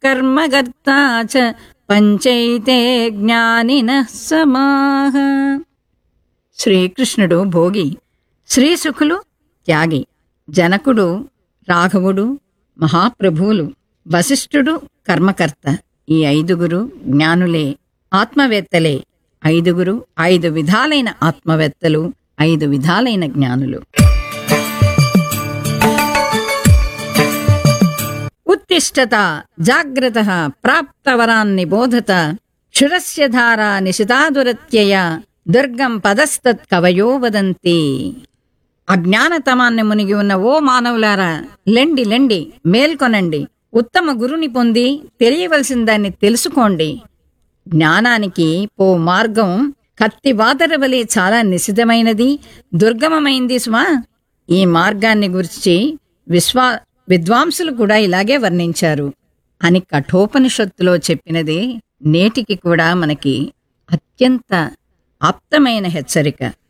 కర్మకర్తా చ పంచైతే జ్ఞానిన సమాహ శ్రీకృష్ణుడు భోగి శ్రీసుఖులు త్యాగి జనకుడు రాఘవుడు మహాప్రభువులు వశిష్ఠుడు కర్మకర్త ఈ ఐదుగురు జ్ఞానులే ఆత్మవేత్తలే ఐదుగురు ఐదు విధాలైన ఆత్మవేత్తలు ఐదు విధాలైన జ్ఞానులు ఉత్తిష్టత జాగ్రత్త ప్రాప్తవరాన్ని బోధత క్షురస్య ధారా నిశితాదురత్యయ దుర్గం పదస్తత్ కవయో వదంతి అజ్ఞానతమాన్ని మునిగి ఉన్న ఓ మానవులారా లెండి లెండి మేల్కొనండి ఉత్తమ గురుని పొంది తెలియవలసిన దాన్ని తెలుసుకోండి జ్ఞానానికి పో మార్గం కత్తి వాదర వలె చాలా నిశితమైనది దుర్గమమైంది సుమా ఈ మార్గాన్ని గురించి విశ్వా విద్వాంసులు కూడా ఇలాగే వర్ణించారు అని కఠోపనిషత్తులో చెప్పినది నేటికి కూడా మనకి అత్యంత ఆప్తమైన హెచ్చరిక